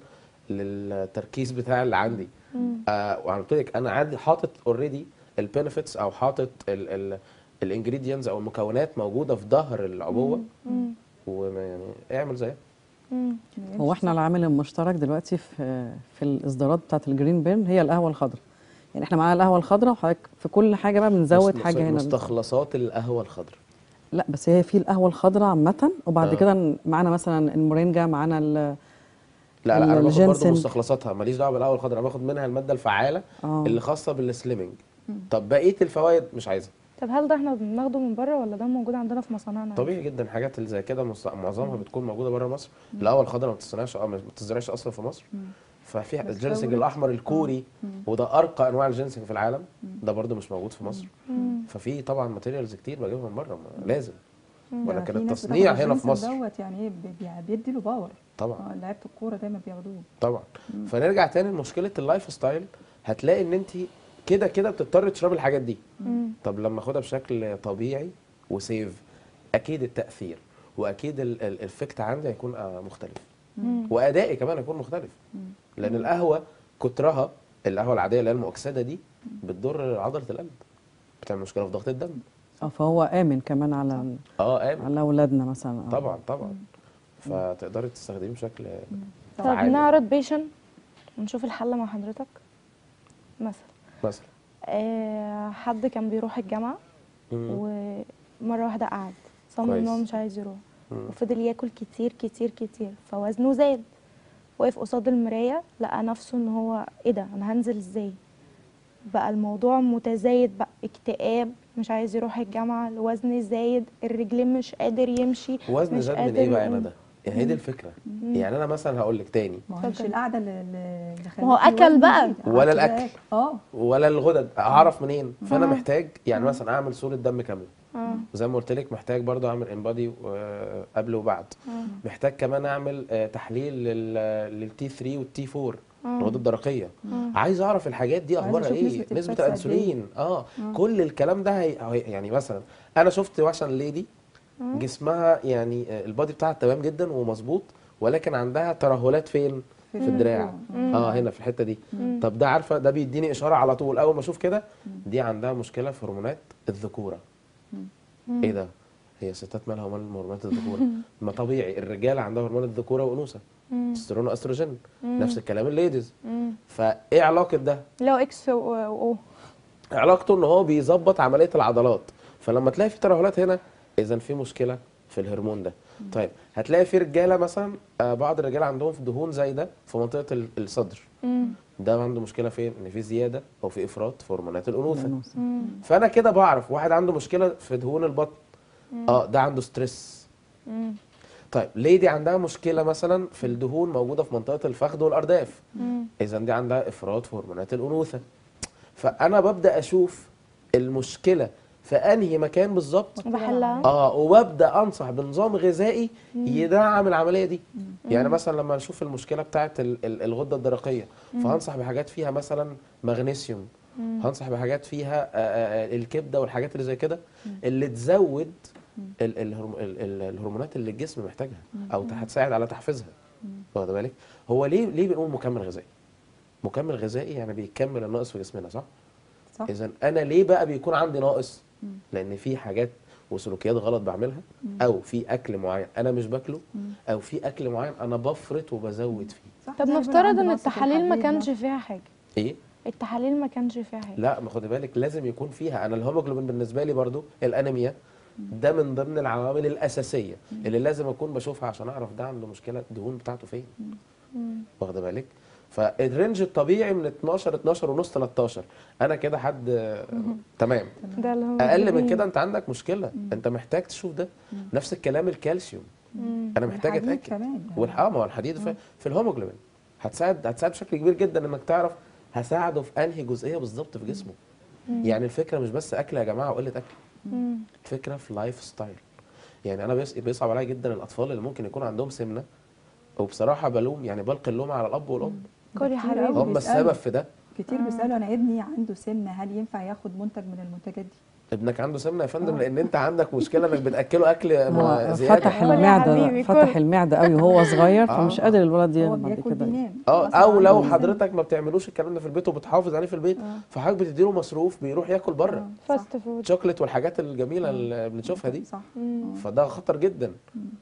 للتركيز بتاع اللي عندي مم. آه وانا قلت لك انا عندي حاطط اوريدي البنفيتس او حاطط الانجريدينتس او المكونات موجوده في ظهر العبوه مم. ويعني اعمل زيها مم. هو احنا العامل المشترك دلوقتي في في الاصدارات بتاعت الجرين بيرن هي القهوه الخضراء يعني احنا معانا القهوه الخضراء وحضرتك في كل حاجه بقى بنزود مست- حاجه هنا مستخلصات القهوه الخضراء لا بس هي في القهوه الخضراء عامه وبعد آه. كده معانا مثلا المورينجا معانا ال- لا لا انا باخد برضه الجينسينج. مستخلصاتها ماليش دعوه بالقهوه الخضراء انا باخد منها الماده الفعاله اه اللي خاصه بالسليمنج طب بقيه الفوائد مش عايزها طب هل ده احنا بناخده من بره ولا ده موجود عندنا في مصانعنا طبيعي جدا الحاجات اللي زي كده مص- معظمها بتكون موجوده بره مصر القهوه الخضراء ما بتتصنعش اه ما بتزرعش اصلا في مصر ففي الجينسنج بتزود. الاحمر الكوري وده ارقى انواع الجينسنج في العالم ده برضه مش موجود في مصر مم. ففي طبعا ماتيريالز كتير بجيبها من بره ما- لازم ولكن ده في ناس التصنيع بتاخد هنا في الجنس مصر دوت يعني ايه بي- بي- بيدي له باور طبعا آه، لعيبه الكوره دايما بياخدوه طبعا فنرجع تاني لمشكله اللايف ستايل هتلاقي ان انت كده كده بتضطر تشربي الحاجات دي مم. طب لما اخدها بشكل طبيعي وسيف اكيد التاثير واكيد ال- ال- الافكت عندي هيكون آه، مختلف مم. وادائي كمان هيكون مختلف لان القهوه كترها القهوه العاديه اللي هي المؤكسده دي بتضر عضله القلب بتعمل مشكله في ضغط الدم اه فهو امن كمان على اه امن على اولادنا مثلا آه. طبعا طبعا فتقدري تستخدميه بشكل طب فعال نعرض بيشن ونشوف الحل مع حضرتك مثلا مثلا آه حد كان بيروح الجامعة مم. ومرة واحدة قعد صمم ان هو كويس. مش عايز يروح مم. وفضل ياكل كتير كتير كتير فوزنه زاد وقف قصاد المراية لقى نفسه ان هو ايه ده انا هنزل ازاي بقى الموضوع متزايد بقى اكتئاب مش عايز يروح الجامعة الوزن زايد الرجلين مش قادر يمشي وزن مش زاد من قادر ايه بقى يقوم. هنا ده؟ يعني هي دي الفكره يعني انا مثلا هقول لك تاني ما هو مش اتفضل. القعده اللي اللي ما هو خلته أكل وزنه بقى. يزيد. ولا قعد كده الأكل. ياكل. اه ولا الغدد اعرف منين فانا محتاج يعني مثلا اعمل صوره دم كامله اه زي ما قلت لك محتاج برضو اعمل انبادي قبل وبعد محتاج كمان اعمل آه، تحليل للتي 3 والتي 4 الغده الدرقيه عايز اعرف الحاجات دي وعايز اخبارها أشوف ايه نسبة نسبه الفاتس قد الانسولين اه كل الكلام ده هي هي- يعني مثلا انا شفت مثلا ليدي جسمها يعني آه، البادي بتاعها تمام جدا ومظبوط ولكن عندها ترهلات فين في الدراع اه هنا في الحته دي طب ده عارفه ده بيديني اشاره على طول اول ما اشوف كده دي عندها مشكله في هرمونات الذكوره ايه ده هي الستات مالها ومال هرمونات الذكوره ما طبيعي الرجاله عندها هرمون الذكوره وانوثه تستيرون واستروجين نفس الكلام الليديز فايه علاقه ده لو اكس و و علاقته ان هو بيظبط عمليه العضلات فلما تلاقي في ترهلات هنا اذا في مشكله في الهرمون ده طيب هتلاقي في رجاله مثلا آه، بعض الرجاله عندهم في دهون زايده في منطقه ال- الصدر ده عنده مشكله فين ان في زياده او في افراط في هرمونات الانوثه الأنوثة. فانا كده بعرف واحد عنده مشكله في دهون البطن اه ده عنده ستريس طيب ليدي عندها مشكله مثلا في الدهون موجوده في منطقه الفخذ والارداف اذا دي عندها افراط في هرمونات الانوثه فانا ببدا اشوف المشكله في انهي مكان بالظبط بحلها اه وببدا انصح بنظام غذائي يدعم العمليه دي يعني مثلا لما نشوف المشكله بتاعه ال- ال- الغده الدرقيه فهنصح بحاجات فيها مثلا مغنيسيوم هنصح بحاجات فيها آه، آه، الكبده والحاجات اللي زي كده اللي تزود ال- الهرم- ال- ال- الهرمونات اللي الجسم محتاجها او هتساعد على تحفيزها واخد بالك هو ليه ليه بنقول مكمل غذائي مكمل غذائي يعني بيكمل الناقص في جسمنا صح صح اذا انا ليه بقى بيكون عندي ناقص لان في حاجات وسلوكيات غلط بعملها او في اكل معين انا مش باكله او في اكل معين انا بفرط وبزود فيه صح طب زي ما نفترض عنده ان نقص في التحاليل ما الحديد كانش ده. فيها حاجه ايه التحاليل ما كانش فيها حاجه لا ما خدي بالك لازم يكون فيها انا الهيموجلوبين بالنسبه لي برضو الانيميا ده من ضمن العوامل الاساسيه اللي لازم اكون بشوفها عشان اعرف ده عنده مشكله الدهون بتاعته فين واخده بالك فالرينج الطبيعي من 12 12 ونص 13 انا كده حد آه، تمام ده اللي هو اقل من جميل. كده انت عندك مشكله انت محتاج تشوف ده نفس الكلام الكالسيوم مم. انا محتاج والحديد اتاكد كمان يعني. والح- اه ما هو الحديد في, في الهيموجلوبين هتساعد هتساعد بشكل كبير جدا انك تعرف هساعده في انهي جزئيه بالظبط في جسمه يعني الفكره مش بس اكل يا جماعه وقله اكل مم. الفكره في لايف ستايل يعني انا بيص- بيصعب عليا جدا الاطفال اللي ممكن يكون عندهم سمنه وبصراحه بلوم يعني بلقي اللوم على الاب والام كل يا كتير حبيبي أوي. هم بيسألوا. السبب في ده كتير بيسالوا انا ابني عنده سمنه هل ينفع ياخد منتج من المنتجات دي ابنك عنده سمنه يا فندم لان انت عندك مشكله انك بتاكله اكل هو م- زياده فتح كل يا المعده حبيبي، فتح كل. المعده قوي وهو صغير آه. فمش قادر الولد هو يعمل بعد بياكل كده بينام اه غصب او لو عنه. حضرتك ما بتعملوش الكلام ده في البيت وبتحافظ عليه في البيت فحضرتك بتديله مصروف بيروح ياكل بره فاست فود شوكليت والحاجات الجميله اللي بنشوفها دي صح فده خطر جدا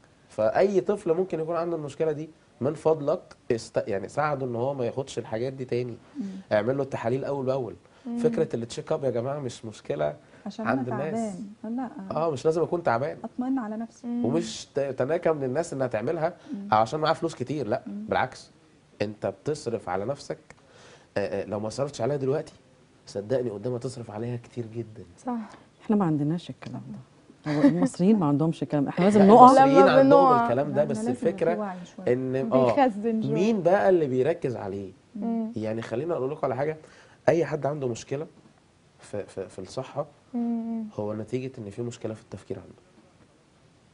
فاي طفل ممكن يكون عنده المشكله دي من فضلك است... يعني ساعده ان هو ما ياخدش الحاجات دي تاني اعمل له التحاليل اول باول فكره التشيك اب يا جماعه مش مشكله عشان عند انا الناس. تعبان لا اه مش لازم اكون تعبان اطمئن على نفسي ومش ت- تناكى من الناس انها تعملها عشان معاها فلوس كتير لا بالعكس انت بتصرف على نفسك آه، آه، لو ما صرفتش عليها دلوقتي صدقني قدام هتصرف عليها كتير جدا صح احنا ما عندناش الكلام ده هو المصريين ما عندهمش الكلام ده. احنا لازم لا، نقع المصريين لما عندهم بنقع. الكلام ده لا، بس لازم يبقى في الفكره وعي شوية. ان اه بيخزن شوية. مين بقى اللي بيركز عليه مم. يعني خلينا اقول لكم على حاجه اي حد عنده مشكله في في, في الصحه مم. هو نتيجه ان في مشكله في التفكير عنده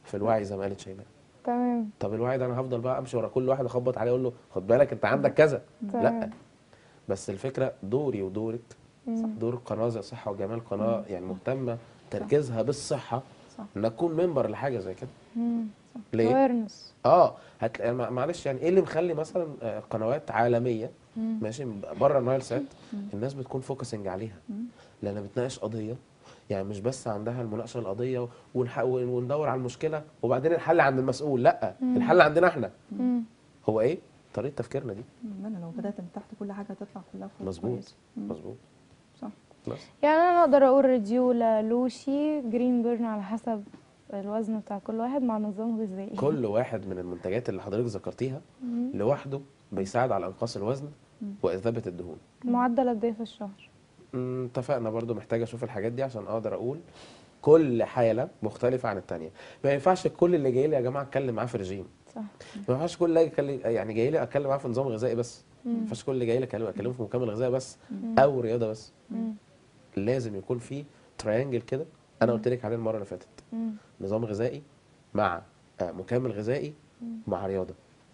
في الوعي زي ما قالت شيماء تمام طب الوعي ده انا هفضل بقى امشي ورا كل واحد اخبط عليه اقول له خد بالك انت عندك كذا لا تمام. بس الفكره دوري ودورك دور القناه زي صحه وجمال قناه يعني مهتمه تركيزها بالصحه صح. ان اكون ممبر لحاجه زي كده مم. ليه؟ awareness اه هتلاقي مع- معلش يعني ايه اللي مخلي مثلا آه، قنوات عالميه ماشي بره النايل سات الناس بتكون فوكسنج عليها لانها بتناقش قضيه يعني مش بس عندها المناقشه القضيه ونح- وندور على المشكله وبعدين الحل عند المسؤول لا الحل عندنا احنا مم. هو ايه طريقه تفكيرنا دي إن انا لو بدات من تحت كل حاجه هتطلع كلها فوق مظبوط كويس. مم. مظبوط صح بس يعني انا اقدر اقول ريديولا لوشي جرين بيرن على حسب الوزن بتاع كل واحد مع نظام غذائي كل واحد من المنتجات اللي حضرتك ذكرتيها لوحده بيساعد على انقاص الوزن واذابه الدهون معدل قد ايه في الشهر أمم، اتفقنا برضو محتاج اشوف الحاجات دي عشان اقدر اقول كل حاله مختلفه عن التانية ما ينفعش كل اللي جاي لي يا جماعه اتكلم معاه في رجيم صح ما ينفعش كل اللي يكلم يعني جاي لي اتكلم معاه في نظام غذائي بس ما ينفعش كل اللي جاي لي اكلمه اكلمه في مكمل غذائي بس او رياضه بس مم. لازم يكون في تريانجل كده انا قلت لك عليه المره اللي فاتت مم. نظام غذائي مع آه، مكمل غذائي مع رياضه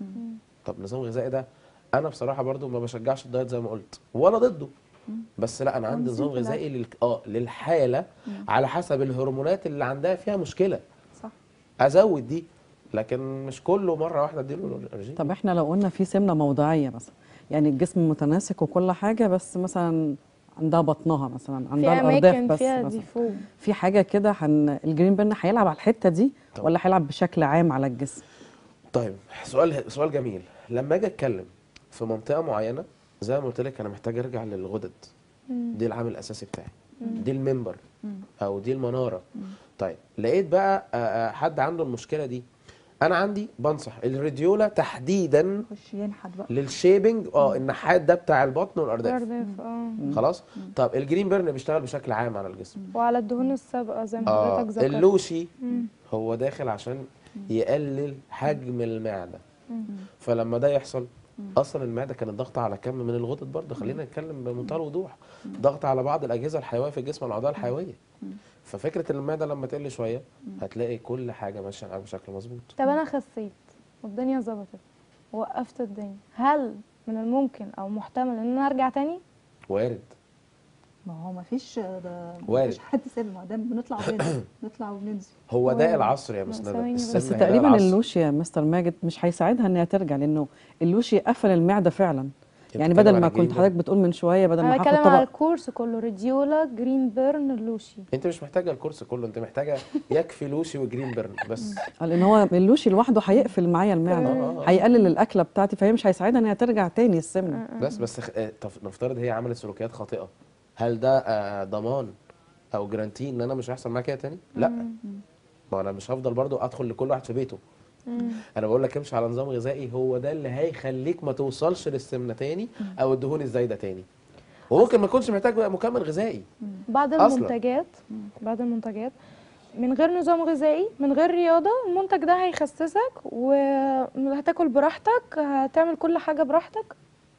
طب نظام غذائي ده انا بصراحه برضو ما بشجعش الدايت زي ما قلت ولا ضده بس لا انا عندي تنظيم نظام في غذائي لل... اه للحاله على حسب الهرمونات اللي عندها فيها مشكله صح ازود دي لكن مش كله مره واحده اديله رجيم طب احنا لو قلنا في سمنه موضعيه مثلا يعني الجسم متناسق وكل حاجه بس مثلا عندها بطنها مثلا في عندها الارداف اماكن بس فيها مثلا ديفو في حاجه كده هن... الجرين بيرن هيلعب على الحته دي طبعا. ولا هيلعب بشكل عام على الجسم طيب سؤال سؤال جميل لما اجي اتكلم في منطقه معينه زي ما قلت لك انا محتاج ارجع للغدد دي العامل الاساسي بتاعي دي المنبر او دي المناره طيب لقيت بقى آه، آه، حد عنده المشكله دي انا عندي بنصح الريديولا تحديدا خش ينحت بقى للشيبنج اه النحات ده بتاع البطن والارداف ارداف اه خلاص طب الجرين بيرن بيشتغل بشكل عام على الجسم وعلى الدهون السابقه زي ما اه حضرتك ذكرت اللوشي هو داخل عشان يقلل حجم المعده فلما ده يحصل اصلا المعده كانت ضاغطه على كم من الغدد برضه خلينا نتكلم بمنتهى الوضوح ضغط على بعض الاجهزه الحيويه في الجسم الاعضاء الحيويه ففكره ان المعده لما تقل شويه هتلاقي كل حاجه ماشيه معاك بشكل مظبوط طب انا خسيت والدنيا ظبطت وقفت الدنيا هل من الممكن او محتمل ان انا ارجع تاني وارد ما هو ما فيش ده وارد. مفيش حد سلم ما دام بنطلع وبننزل نطلع وبننزل هو ده واو. العصر يا لا، مسندة ثواني بس. السن بس هي ده تقريبا العصر. اللوشي يا مستر ماجد مش هيساعدها انها ترجع لانه اللوشي قفل المعده فعلا يعني بتتكلم بدل عن ما الجرين كنت بيرن. حضرتك بتقول من شويه بدل انا ما بتكلم هاخد على طبق الكورس كله ريديولا جرين بيرن لوشي انت مش محتاجه الكورس كله انت محتاجه يكفي لوشي وجرين بيرن بس آه، لان هو اللوشي لوحده هيقفل معايا المعده آه. هيقلل الاكله بتاعتي فهي مش هيساعدها انها ترجع تاني السمنه بس بس خ- آه، طب نفترض هي عملت سلوكيات خاطئه هل ده آه، ضمان او جرانتي ان انا مش هيحصل معايا كده تاني لا ما انا مش هفضل برضو ادخل لكل واحد في بيته انا بقول لك امشي على نظام غذائي هو ده اللي هيخليك ما توصلش للسمنه تاني او الدهون الزايده تاني وممكن ما تكونش محتاج بقى مكمل غذائي بعض أصلاً. المنتجات بعض المنتجات من غير نظام غذائي من غير رياضة المنتج ده هيخسسك وهتاكل براحتك هتعمل كل حاجة براحتك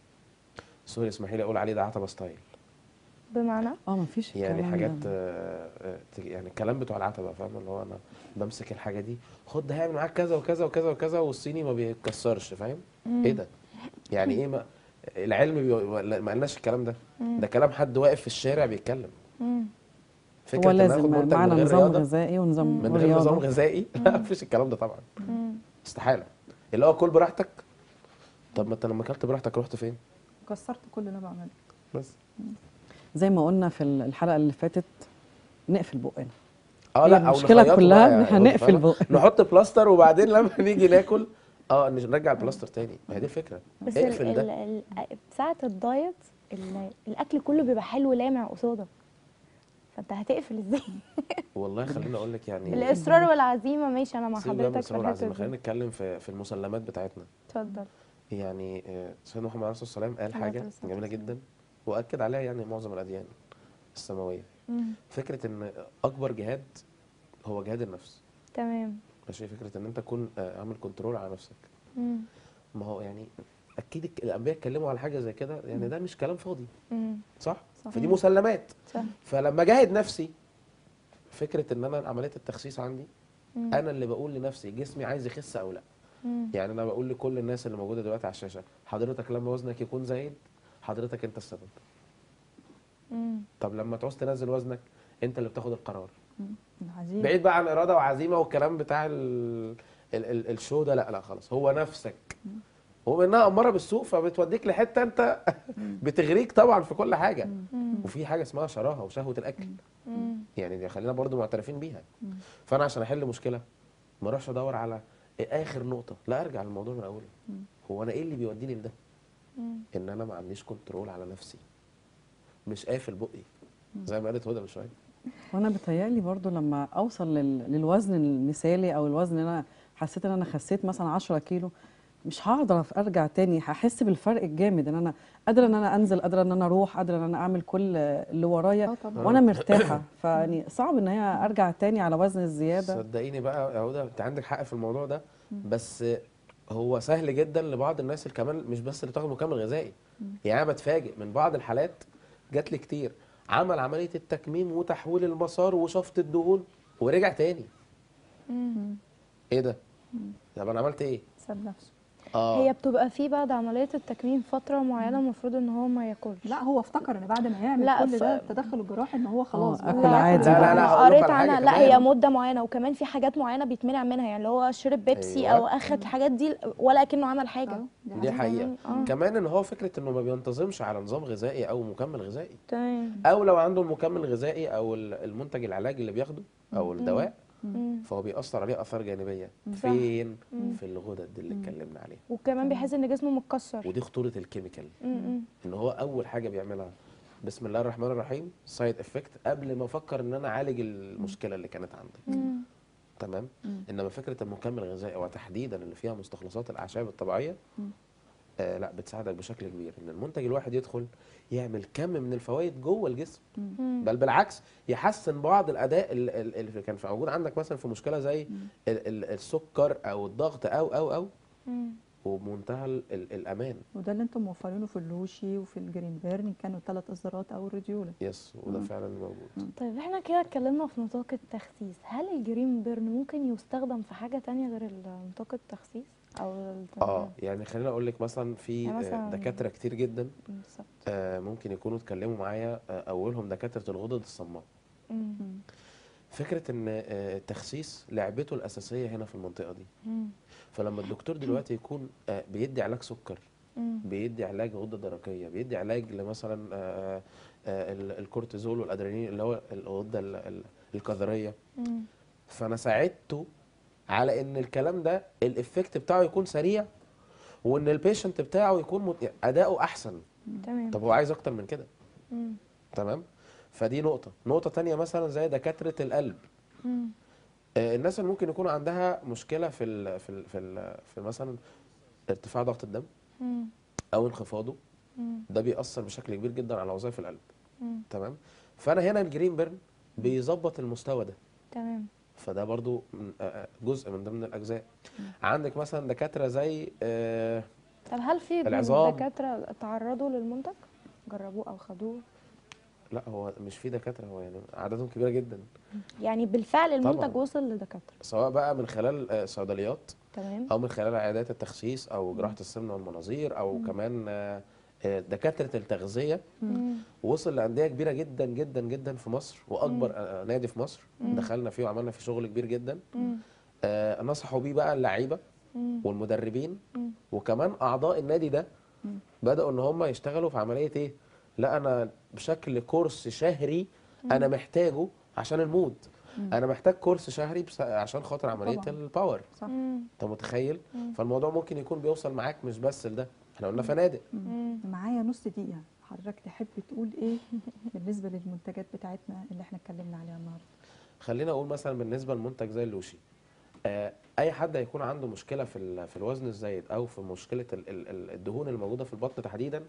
سوري اسمحي لي اقول عليه ده عتبه ستايل بمعنى اه مفيش يعني الكلام حاجات ده. آه، آه، تج- يعني الكلام بتوع العتبه فاهم اللي هو انا بمسك الحاجه دي خد ده هيعمل معاك كذا وكذا وكذا وكذا والصيني ما بيتكسرش فاهم ايه ده يعني ايه ما العلم بي... ما قالناش الكلام ده ده كلام حد واقف في الشارع بيتكلم مم. هو إن آخد لازم منتج معنا من غير نظام رياضة، غذائي ونظام من غير نظام رياضه غذائي لا مفيش الكلام ده طبعا مم. استحاله اللي هو كل براحتك طب ما انت لما اكلت براحتك رحت فين كسرت كل اللي انا بعمله بس زي ما قلنا في الحلقه اللي فاتت نقفل بقنا اه هي لا او المشكلة نخيطه كلها بقى إن يا إحنا رب، نقفل فاهمة؟ بقنا. نحط بلاستر وبعدين لما نيجي ناكل اه نرجع البلاستر تاني ما هي دي الفكره بس ال اقفل ال ده ال ساعة الدايت ال- الأكل كله بيبقى حلو لامع قصادك فأنت هتقفل ازاي؟ والله خليني اقول لك يعني الإصرار والعزيمة ماشي أنا مع سيب بقى من حضرتك في الصبر الحتة العزيمه خلينا دي نتكلم في في المسلمات بتاعتنا اتفضل يعني آه، سيدنا محمد عليه الصلاه والسلام قال عليه حاجه الصلاة جميله جدا واكد عليها يعني معظم الاديان السماويه مم. فكره ان اكبر جهاد هو جهاد النفس تمام ماشي فكره ان انت تكون آه، عامل كنترول على نفسك مم. ما هو يعني اكيد الك- الانبياء اتكلموا على حاجه زي كده يعني ده مش كلام فاضي مم. صح, صح. فدي مسلمات صح فلما جاهد نفسي فكره ان انا عمليه التخسيس عندي مم. انا اللي بقول لنفسي جسمي عايز يخس او لا مم. يعني انا بقول لكل الناس اللي موجوده دلوقتي على الشاشه حضرتك لما وزنك يكون زايد حضرتك انت السبب مم. طب لما تعوز تنزل وزنك انت اللي بتاخد القرار عزيز بعيد بقى عن اراده وعزيمه والكلام بتاع ال ال ال الشو ده لا لا خلاص هو نفسك هو انها اماره بالسوق فبتوديك لحته انت بتغريك طبعا في كل حاجه مم. وفي حاجه اسمها شراهه وشهوه الاكل مم. يعني دي خلينا برضو معترفين بيها فانا عشان احل مشكله ما اروحش ادور على اخر نقطه لا ارجع للموضوع من اوله هو انا ايه اللي بيوديني لده مم. ان انا ما عنديش كنترول على نفسي مش قافل بقي زي ما قالت هدى من شويه وانا بتهيألي برضو لما اوصل لل... للوزن المثالي او الوزن اللي انا حسيت ان انا خسيت مثلا 10 كيلو مش هقدر ارجع تاني هحس بالفرق الجامد ان انا قادره ان انا انزل قادره ان انا اروح قادره ان انا اعمل كل اللي ورايا آه طبعاً. وانا مرتاحه فيعني صعب ان هي ارجع تاني على وزن الزياده صدقيني بقى يا هدى انت عندك حق في الموضوع ده بس هو سهل جدا لبعض الناس اللي كمان مش بس اللي بتاخد مكمل غذائي يعني انا بتفاجئ من بعض الحالات جات لي كتير عمل عمليه التكميم وتحويل المسار وشفط الدهون ورجع تاني مم. ايه ده طب انا عملت ايه ساب نفسه اه هي بتبقى في بعد عملية التكميم فترة معينة المفروض ان هو ما ياكلش لا هو افتكر ان بعد ما يعمل لا، كل ده ف- التدخل الجراحي ان هو خلاص آه، بقى أكل عادي لا، لا، لا، هقول لك قريت على حاجة عنها لا كمان. هي مدة معينة وكمان في حاجات معينة بيتمنع منها يعني اللي هو شرب بيبسي أيوة. او اخد الحاجات دي ولا كأنه عمل حاجة آه، دي دي حقيقة. حقيقه آه. كمان ان هو فكره انه ما بينتظمش على نظام غذائي او مكمل غذائي تمام او لو عنده المكمل الغذائي او ال- المنتج العلاجي اللي بياخده او الدواء مم. فهو بيأثر عليه اثار جانبيه صح. فين في الغدد اللي اتكلمنا عليها وكمان بيحس ان جسمه متكسر ودي خطوره الكيميكال مم. ان هو اول حاجه بيعملها بسم الله الرحمن الرحيم سايد افكت قبل ما افكر ان انا اعالج المشكله اللي كانت عندي مم. تمام انما فكره المكمل الغذائي وتحديدا اللي فيها مستخلصات الاعشاب الطبيعيه آه لا بتساعدك بشكل كبير ان المنتج الواحد يدخل يعمل كم من الفوائد جوه الجسم مم. بل بالعكس يحسن بعض الاداء ال- ال- اللي كان في- موجود عندك مثلا في مشكله زي ال- ال- السكر او الضغط او او او مم. وبمنتهى ال- ال- الامان وده اللي انتم موفرينه في اللوشي وفي الجرين بيرن إن كانوا الثلاث اصدارات او الريديولا يس وده فعلا موجود طيب احنا كده اتكلمنا في نطاق التخسيس هل الجرين بيرن ممكن يستخدم في حاجة تانية غير ال- نطاق التخسيس او ال- اه يعني خليني اقول لك مثلا في يعني آه، مثلاً- دكاتره كتير جدا بالظبط آه، ممكن يكونوا اتكلموا معايا آه، اولهم دكاتره الغدد الصماء مم. فكره ان آه، التخسيس لعبته الاساسيه هنا في المنطقه دي مم. فلما الدكتور دلوقتي يكون آه، بيدي علاج سكر مم. بيدي علاج غده درقيه بيدي علاج لمثلا آه، آه، ال- الكورتيزول والادرينالين اللي هو الغده ال- ال- الكظريه مم. فانا ساعدته على ان الكلام ده الافكت بتاعه يكون سريع وان البيشنت بتاعه يكون مت... اداؤه احسن تمام طب هو عايز اكتر من كده مم. تمام فدي نقطه نقطه تانية مثلا زي دكاتره القلب مم. آه، الناس اللي ممكن يكون عندها مشكله في ال في ال في, ال في مثلا ارتفاع ضغط الدم مم. او انخفاضه مم. ده بيأثر بشكل كبير جدا على وظائف القلب مم. تمام فانا هنا الجرين بيرن بيظبط المستوى ده تمام فده برضو من- آه، آه، جزء من ضمن الاجزاء عندك مثلا دكاتره زي آه، طب هل في من العظام. دكاترة تعرضوا للمنتج جربوه او خدوه لا هو مش في دكاتره هو يعني عددهم كبيره جدا يعني بالفعل المنتج طبعاً. وصل لدكاترة سواء بقى من خلال آه، صيدليات تمام او من خلال عيادات التخسيس او جراحه السمنه والمناظير او كمان آه، آه، دكاتره التغذيه مم. وصل لانديه كبيره جدا جدا جدا في مصر واكبر آه، نادي في مصر دخلنا فيه وعملنا فيه شغل كبير جدا مم. آه، نصحوا بيه بقى اللعيبه مم. والمدربين مم. وكمان اعضاء النادي ده بداوا ان هم يشتغلوا في عمليه ايه لا انا بشكل كورس شهري انا محتاجه عشان المود انا محتاج كورس شهري بس عشان خاطر عمليه طبعاً. الباور صح مم. انت متخيل فالموضوع ممكن يكون بيوصل معاك مش بس لده احنا قلنا فنادق مم. معايا نص دقيقة حضرتك تحب تقول ايه بالنسبة للمنتجات بتاعتنا اللي احنا اتكلمنا عليها النهارده خلينا اقول مثلا بالنسبه لمنتج زي اللوشي آه، اي حد هيكون عنده مشكله في ال- في الوزن الزايد او في مشكله ال- ال- ال- الدهون الموجوده في البطن تحديدا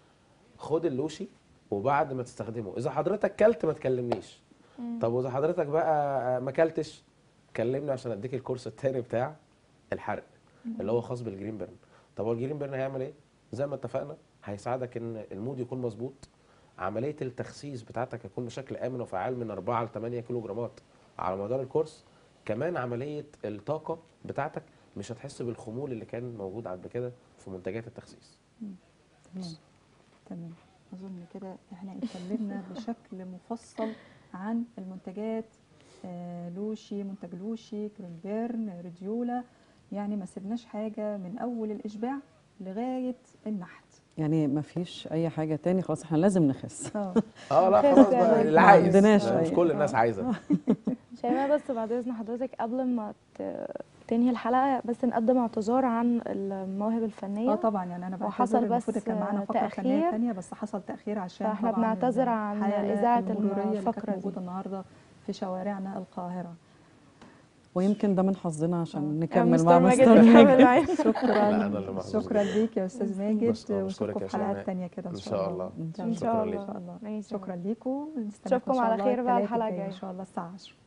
خد اللوشي وبعد ما تستخدمه اذا حضرتك كلت ما تكلمنيش طب واذا حضرتك بقى ما كلتش كلمني عشان اديك الكورس التاني بتاع الحرق اللي هو خاص بالجرين بيرن طب هو الجرين بيرن هيعمل ايه زي ما اتفقنا هيساعدك ان المود يكون مظبوط عمليه التخسيس بتاعتك هتكون بشكل امن وفعال من 4 ل 8 كيلو جرامات على مدار الكورس كمان عمليه الطاقه بتاعتك مش هتحس بالخمول اللي كان موجود قبل كده في منتجات التخسيس تمام تمام اظن كده احنا اتكلمنا بشكل مفصل عن المنتجات آه، لوشي منتج لوشي كريمبيرن ريديولا يعني ما سيبناش حاجه من اول الاشباع لغايه النحت يعني ما فيش اي حاجه تاني خلاص احنا لازم نخس اه اه لا خس خلاص يعني. بقى اللي ما عايز عندناش لا، مش أي. كل الناس عايزه شيماء بس بعد اذن حضرتك قبل ما ت- تنهي الحلقه بس نقدم اعتذار عن المواهب الفنيه اه طبعا يعني انا وحصل بعتذر المفروض بس كان معانا فقره فنيه تأخير. ثانيه بس حصل تاخير عشان فإحنا طبعا بنعتذر عن الحالة إذاعة المرورية اللي الفقرة كانت دي. موجوده النهارده في شوارعنا القاهره ويمكن ده من حظنا عشان يا نكمل مستر مع ماجد مستر نكمل ماجد معاك. لا، شكرا أنا اللي محظوظ شكرا ليك يا استاذ ماجد بس أنا بشكرك واشوفكم يا في حلقات شيماء. تانية كده ان شاء الله إن شكرا شاء ليك الله. ان شاء الله ماشي. شكرا ليكم نشوفكم على خير بقى الحلقة الجايه ان الجاية. شاء الله الساعه 10